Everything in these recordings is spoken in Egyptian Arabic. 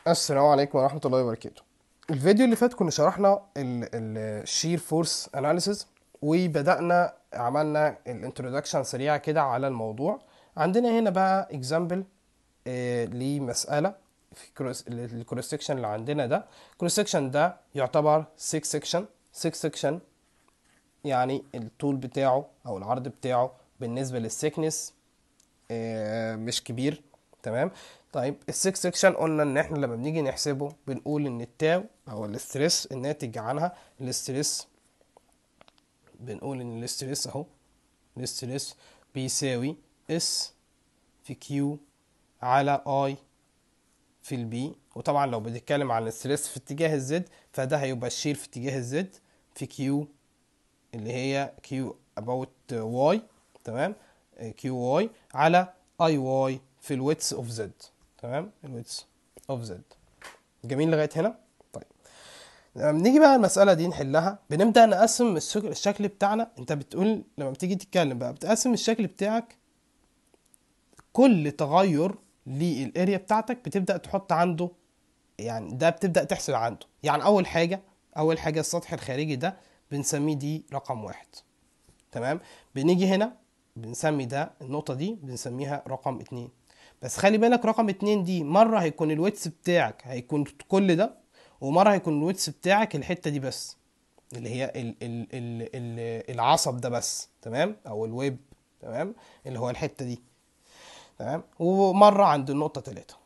السلام عليكم ورحمة الله وبركاته الفيديو اللي فات كنا شرحنا الشير فورس اناليسيز وبدأنا عملنا الانترودكشن سريعة كده على الموضوع عندنا هنا بقى اكزامبل لمسألة في الكروس سكشن اللي عندنا ده الكروس سكشن ده يعتبر 6 سكشن 6 سكشن يعني الطول بتاعه او العرض بتاعه بالنسبة للسيكنس مش كبير تمام طيب السكس سكشن قلنا ان احنا لما بنيجي نحسبه بنقول ان التاو او الاستريس الناتج عنها الاستريس بنقول ان الاستريس اهو الاستريس بيساوي اس في كيو على اي في البي وطبعا لو بنتكلم عن الاستريس في اتجاه الزد فده هيبقى الشير في اتجاه الزد في كيو اللي هي كيو about واي تمام كيو واي على اي واي في الويتس اوف زد تمام الويتس اوف زد جميل لغايه هنا طيب لما بنيجي بقى المساله دي نحلها بنبدا نقسم الشكل بتاعنا انت بتقول لما بتيجي تتكلم بقى بتقسم الشكل بتاعك كل تغير للاريا بتاعتك بتبدا تحط عنده يعني ده بتبدا تحسب عنده يعني اول حاجه اول حاجه السطح الخارجي ده بنسميه دي رقم واحد تمام بنيجي هنا بنسمي ده النقطة دي بنسميها رقم اتنين بس خلي بالك رقم اتنين دي مرة هيكون الويتس بتاعك هيكون كل ده ومرة هيكون الويتس بتاعك الحتة دي بس اللي هي ال ال ال ال العصب ده بس تمام او الويب تمام اللي هو الحتة دي تمام ومرة عند النقطة تلاتة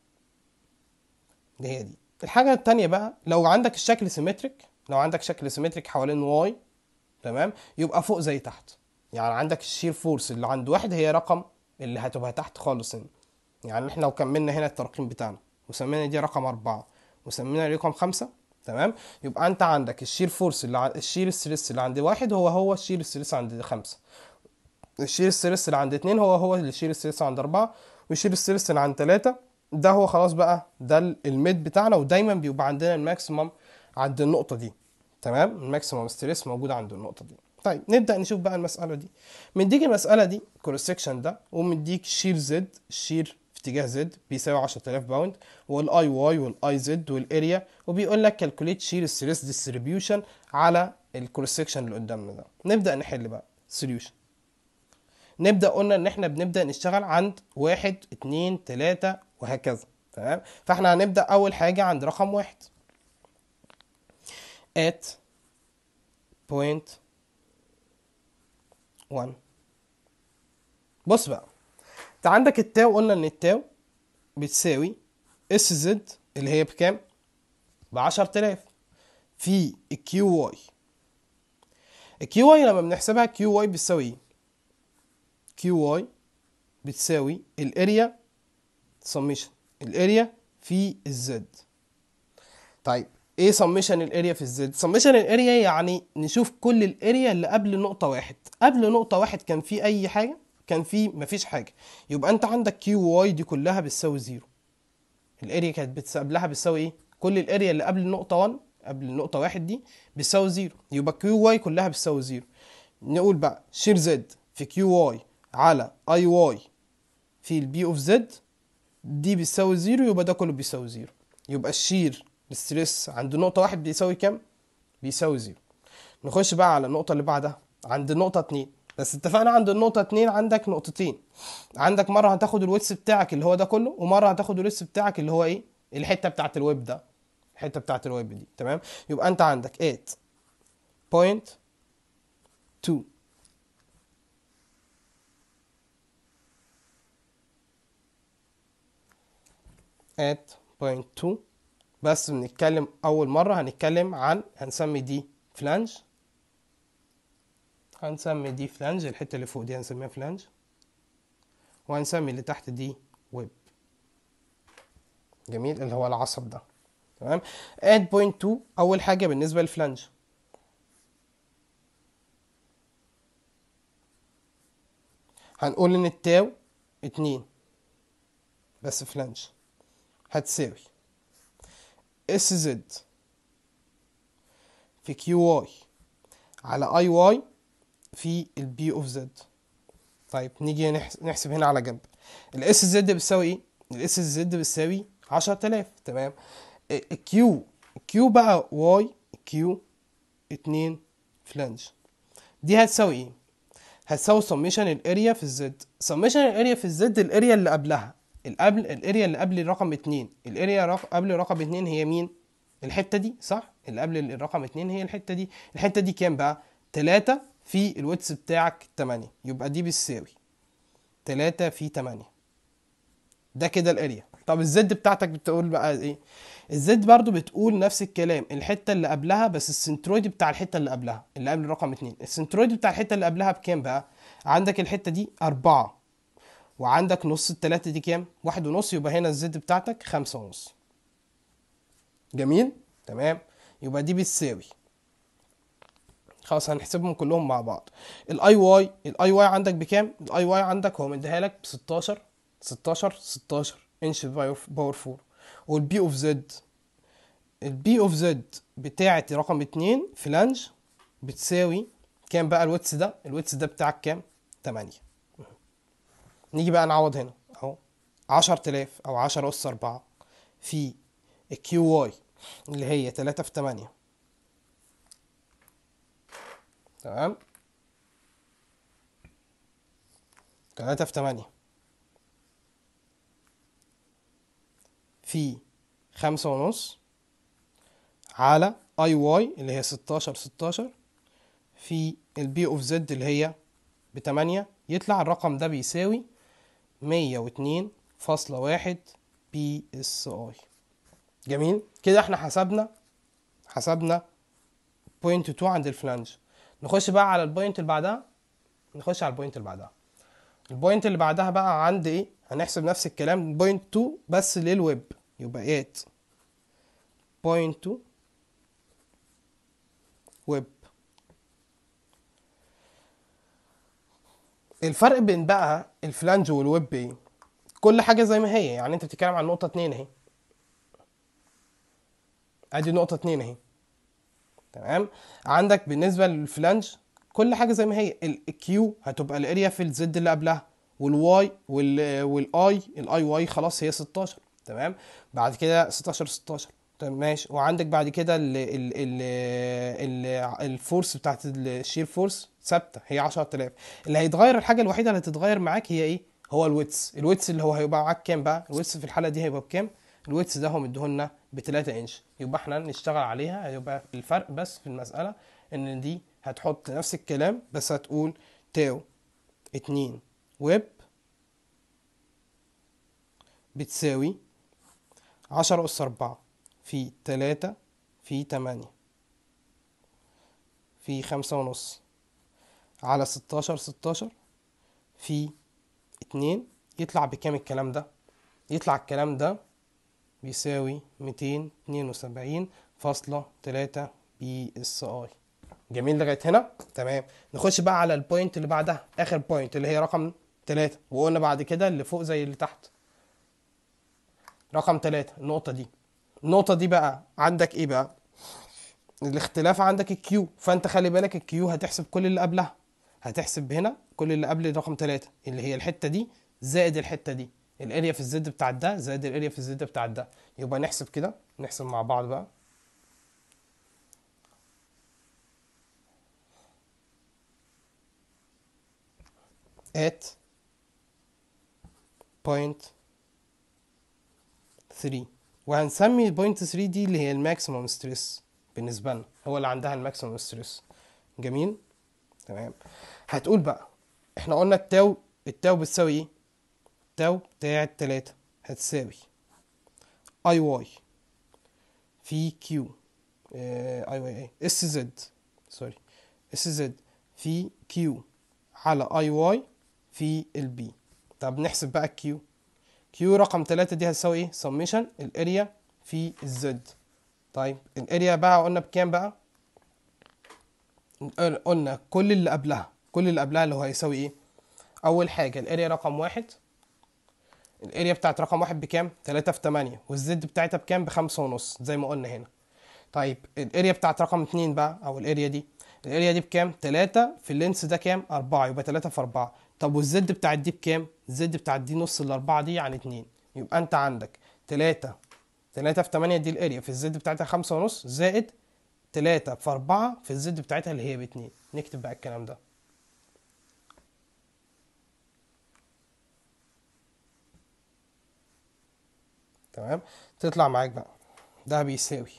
اللي هي دي الحاجة التانية بقى لو عندك الشكل سيمتريك لو عندك شكل سيمتريك حوالين واي تمام يبقى فوق زي تحت يعني عندك الشير فورس اللي عند واحد هي رقم اللي هتبقى تحت خالص هنا يعني احنا لو كملنا هنا الترقيم بتاعنا وسمينا دي رقم أربعة وسمينا رقم خمسة تمام يبقى انت عندك الشير فورس اللي عند الشير ستريس اللي عند واحد هو هو الشير ستريس عند خمسة الشير ستريس اللي عند اتنين هو هو الشير ستريس عند أربعة والشير ستريس اللي عند تلاتة ده هو خلاص بقى ده الميد بتاعنا ودايما بيبقى عندنا الماكسيمم عند النقطة دي تمام الماكسيمم ستريس موجود عند النقطة دي طيب نبدا نشوف بقى المساله دي مديك المساله دي كروس سكشن ده ومديك شير زد الشير في اتجاه زد بيساوي 10000 باوند والاي واي والاي زد والاريا وبيقول لك كالكوليت شير ستريس ديستريبيوشن على الكروس سكشن اللي قدامنا ده نبدا نحل بقى سوليوشن نبدا قلنا ان احنا بنبدا نشتغل عند واحد اتنين تلاتة وهكذا تمام فاحنا هنبدا اول حاجه عند رقم واحد at point 1 بص بقى انت عندك التاو قلنا ان التاو بتساوي اس زد اللي هي بكام ب 10000 في الكيو واي الكيو واي لما بنحسبها كيو واي بتساوي ايه كيو واي بتساوي الاريا سميشن الاريا في الزد طيب ايه سميشن الاريا في الزد سميشن الاريا يعني نشوف كل الاريا اللي قبل نقطة واحد قبل نقطة واحد كان في اي حاجة كان في مفيش حاجة يبقى انت عندك كيو واي دي كلها بتساوي زيرو الاريا كانت قبلها بتساوي ايه كل الاريا اللي قبل النقطة 1 قبل النقطة واحد دي بتساوي زيرو يبقى كيو واي كلها بتساوي زيرو نقول بقى شير زد في كيو واي على اي واي في البي اوف زد دي بتساوي زيرو يبقى ده كله بيساوي زيرو يبقى الشير الستريس عند نقطة واحد بيساوي كام؟ بيساوي زيرو نخش بقى على النقطة اللي بعدها عند النقطة اتنين بس اتفقنا عند النقطة اتنين عندك نقطتين عندك مرة هتاخد الويتس بتاعك اللي هو ده كله ومرة هتاخد الويتس بتاعك اللي هو ايه؟ الحتة بتاعت الويب ده الحتة بتاعت الويب دي تمام؟ يبقى انت عندك ات بوينت تو at point 2 بس بنتكلم اول مره هنتكلم عن هنسمي دي فلانج هنسمي دي فلانج الحته اللي فوق دي هنسميها فلانج وهنسمي اللي تحت دي ويب جميل اللي هو العصب ده تمام اد بوينت 2 اول حاجه بالنسبه للفلانج هنقول ان التاو اتنين بس فلانج هتساوي اس زد في كيو واي على اي واي في البي اوف زد طيب نيجي نحسب هنا على جنب الاس زد بتساوي ايه الاس زد بتساوي 10000 تمام الكيو الكيو بقى واي كيو 2 فلانج دي هتساوي ايه هتساوي سميشن الاريا في الزد سميشن الاريا في الزد الاريا اللي قبلها القبل الاريا اللي قبل رقم 2 الاريا رق... قبل رقم 2 هي مين الحته دي صح اللي قبل الرقم 2 هي الحته دي الحته دي كام بقى 3 في الويتس بتاعك 8 يبقى دي بتساوي 3 في 8 ده كده الاريا طب الزد بتاعتك بتقول بقى ايه الزد برضو بتقول نفس الكلام الحته اللي قبلها بس السنترويد بتاع الحته اللي قبلها اللي قبل رقم 2 السنترويد بتاع الحته اللي قبلها بكام بقى عندك الحته دي 4 وعندك نص التلاتة دي كام واحد ونص يبقى هنا الزد بتاعتك خمسة ونص جميل تمام يبقى دي بتساوي خلاص هنحسبهم كلهم مع بعض الاي واي الاي واي عندك بكام الاي واي عندك هو مديها لك ب 16 16 16 انش باور 4 والبي اوف زد البي اوف زد بتاعه رقم 2 فلانج بتساوي كام بقى الويتس ده الويتس ده بتاعك كام 8 نيجي بقى نعوض هنا اهو 10000 او 10 اس 4 في الكيو واي اللي هي 3 في 8 تمام 3 في 8 في خمسة ونص على اي واي اللي هي 16 16 في البي اوف زد اللي هي بتمانية يطلع الرقم ده بيساوي مية واتنين فاصلة واحد بي اس اي جميل كده احنا حسبنا حسبنا بوينت تو عند الفلانج نخش بقى على البوينت اللي بعدها نخش على البوينت اللي بعدها البوينت اللي بعدها بقى عند ايه هنحسب نفس الكلام بوينت 2 بس للويب يبقى 8 بوينت 2 ويب الفرق بين بقى الفلانج والويب ايه كل حاجه زي ما هي يعني انت بتتكلم عن نقطه 2 اهي ادي نقطه 2 اهي تمام عندك بالنسبه للفلانج كل حاجه زي ما هي الكيو هتبقى الاريا في الزد اللي قبلها والواي وال والاي الاي واي خلاص هي 16 تمام بعد كده 16 16 تمام ماشي وعندك بعد كده ال ال ال ال الفورس بتاعت الشير فورس ثابته هي 10000 اللي هيتغير الحاجه الوحيده اللي هتتغير معاك هي ايه هو الويتس الويتس اللي هو هيبقى معاك كام بقى الويتس في الحاله دي هيبقى بكام الويتس ده هو مديهولنا ب 3 انش يبقى احنا نشتغل عليها هيبقى الفرق بس في المساله ان دي هتحط نفس الكلام بس هتقول تاو 2 ويب بتساوي عشرة أس أربعة في تلاتة في تمانية في خمسة ونص على ستاشر ستاشر في اتنين يطلع بكام الكلام ده يطلع الكلام ده بيساوي ميتين اتنين وسبعين فاصلة تلاتة بي اس اي جميل لغايه هنا تمام نخش بقى على البوينت اللي بعدها اخر بوينت اللي هي رقم تلاتة وقلنا بعد كده اللي فوق زي اللي تحت رقم تلاتة النقطة دي النقطة دي بقى عندك ايه بقى الاختلاف عندك الكيو فانت خلي بالك الكيو هتحسب كل اللي قبلها هتحسب هنا كل اللي قبل رقم تلاتة اللي هي الحتة دي زائد الحتة دي الاريا في الزد بتاع ده زائد الاريا في الزد بتاع ده يبقى نحسب كده نحسب مع بعض بقى at point 3 وهنسمي بوينت 3 دي اللي هي الماكسيموم ستريس بالنسبه لنا هو اللي عندها الماكسيموم ستريس جميل تمام هتقول بقى احنا قلنا التاو التاو بتساوي ايه التاو بتاع التلاتة هتساوي اي واي في كيو اي واي ايه اس زد سوري اس زد في كيو على اي واي في البي طب نحسب بقى الكيو كيو رقم تلاتة دي هتساوي ايه سميشن الاريا في الزد طيب الاريا بقى قلنا بكام بقى قلنا كل اللي قبلها كل اللي قبلها اللي هو هيساوي ايه اول حاجة الاريا رقم واحد الاريا بتاعت رقم واحد بكام تلاتة في تمانية والزد بتاعتها بكام بخمسة ونص زي ما قلنا هنا طيب الاريا بتاعت رقم اتنين بقى او الاريا دي الاريا دي بكام تلاتة في اللينس ده كام أربعة يبقى تلاتة في أربعة طب والزد بتاعت دي بكام الزد بتاعت دي نص الأربعة دي يعني اتنين يبقى أنت عندك تلاتة تلاتة في تمانية دي الاريا في الزد بتاعتها خمسة ونص زائد تلاتة في أربعة في الزد بتاعتها اللي هي باتنين نكتب بقى الكلام ده تمام تطلع معاك بقى ده بيساوي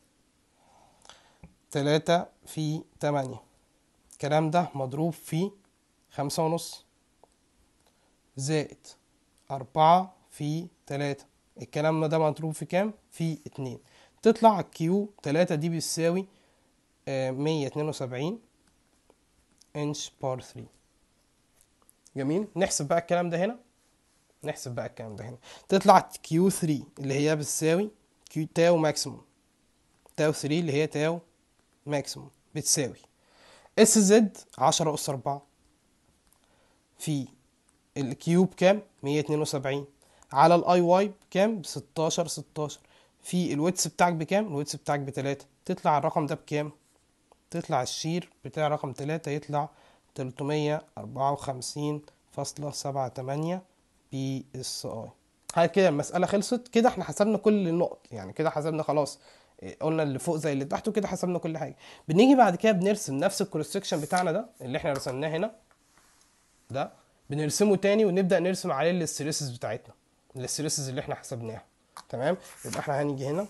تلاتة في تمانية الكلام ده مضروب في خمسة ونص زائد أربعة في تلاتة الكلام ده مضروب في كام؟ في اتنين تطلع كيو تلاتة دي بتساوي مية اتنين وسبعين انش بار ثري جميل نحسب بقى الكلام ده هنا نحسب بقى الكلام ده هنا تطلع كيو 3 اللي هي بتساوي كيو تاو ماكسيموم تاو 3 اللي هي تاو ماكسيموم بتساوي اس زد 10 اس 4 في الكيوب كام 172 على الاي واي بكام ب 16 16 في الويتس بتاعك بكام الويتس بتاعك بتلاتة تطلع الرقم ده بكام تطلع الشير بتاع رقم تلاتة يطلع تلتمية أربعة وخمسين فاصلة سبعة تمانية بي اس اي هاي كده المسألة خلصت كده احنا حسبنا كل النقط يعني كده حسبنا خلاص إيه، قلنا اللي فوق زي اللي تحت وكده حسبنا كل حاجة بنيجي بعد كده بنرسم نفس الكروس سكشن بتاعنا ده اللي احنا رسمناه هنا ده بنرسمه تاني ونبدأ نرسم عليه الاستريسز بتاعتنا الاستريسز اللي احنا حسبناها تمام يبقى احنا هنيجي هنا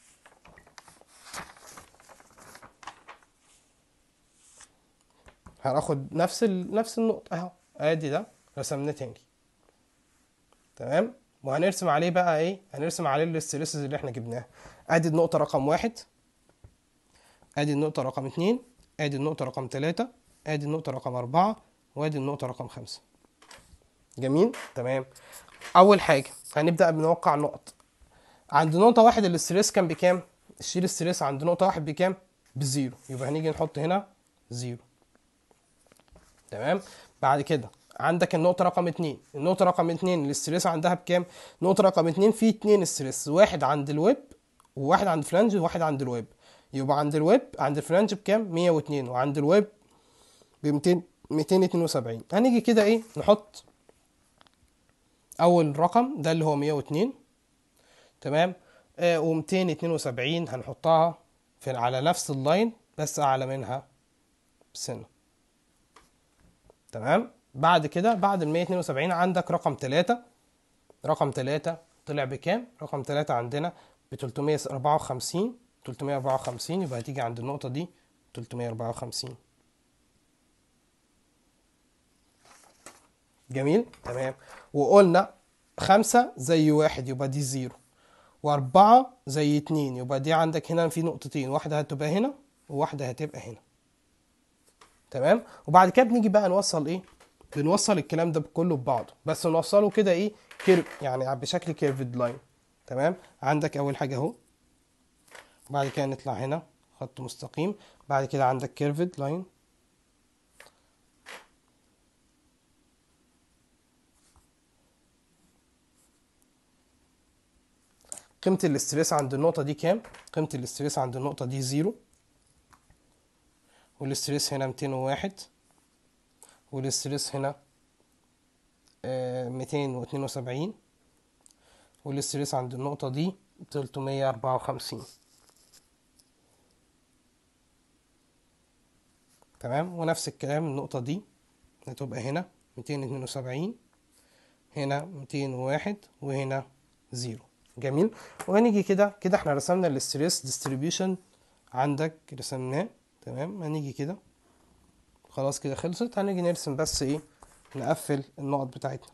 هناخد نفس ال... نفس النقطة اهو ادي ده رسمناه تاني تمام وهنرسم عليه بقى ايه هنرسم عليه الاستريسز اللي احنا جبناها ادي النقطة رقم واحد ادي النقطة رقم اتنين ادي النقطة رقم تلاتة ادي النقطة رقم اربعة وادي النقطة رقم خمسة جميل تمام اول حاجة هنبدأ بنوقع نقط عند نقطة واحد الاستريس كان بكام الشير ستريس عند نقطة واحد بكام بزيرو يبقى هنيجي نحط هنا زيرو تمام بعد كده عندك النقطة رقم اتنين النقطة رقم اتنين الاستريس عندها بكام النقطة رقم اتنين فيه اتنين استريس واحد عند الويب وواحد عند فلانج وواحد عند الويب يبقى عند الويب عند الفلانج بكام مية واتنين وعند الويب بميتين ميتين اتنين وسبعين هنيجي كده ايه نحط اول رقم ده اللي هو مية واتنين تمام آه وميتين اتنين وسبعين هنحطها في على نفس اللاين بس اعلى منها بسنة تمام بعد كده بعد ال 172 عندك رقم 3 رقم 3 طلع بكام رقم 3 عندنا ب 354 354 يبقى هتيجي عند النقطة دي 354 جميل تمام وقلنا خمسة زي واحد يبقى دي زيرو وأربعة زي اتنين يبقى دي عندك هنا في نقطتين واحدة هتبقى هنا وواحدة هتبقى هنا تمام وبعد كده بنيجي بقى نوصل ايه بنوصل الكلام ده كله ببعضه بس نوصله كده ايه كيرف يعني بشكل كيرفد لاين تمام عندك اول حاجه اهو بعد كده نطلع هنا خط مستقيم بعد كده عندك كيرفد لاين قيمة الاستريس عند النقطة دي كام؟ قيمة الاستريس عند النقطة دي زيرو والاستريس هنا ميتين وواحد والاستريس هنا ميتين واتنين وسبعين والاستريس عند النقطة دي تلتمية أربعة وخمسين تمام ونفس الكلام النقطة دي هتبقى هنا ميتين اتنين وسبعين هنا ميتين وواحد وهنا زيرو جميل وهنيجي كده كده احنا رسمنا الاستريس ديستريبيوشن عندك رسمناه تمام هنيجي كده خلاص كده خلصت هنيجي نرسم بس ايه نقفل النقط بتاعتنا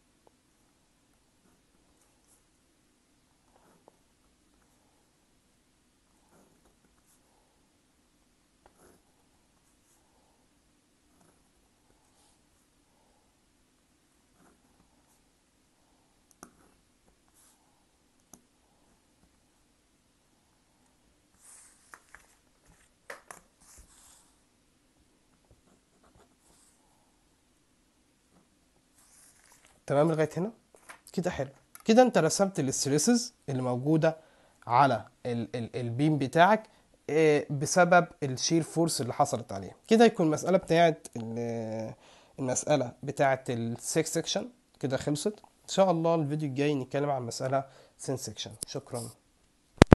تمام لغايه هنا كده حلو كده انت رسمت الاستريسز اللي موجوده على ال ال البيم بتاعك آه، بسبب الشير فورس اللي حصلت عليه كده يكون المساله بتاعت ال- المساله بتاعت السكس سكشن كده خلصت ان شاء الله الفيديو الجاي نتكلم عن مساله سين سيكشن شكرا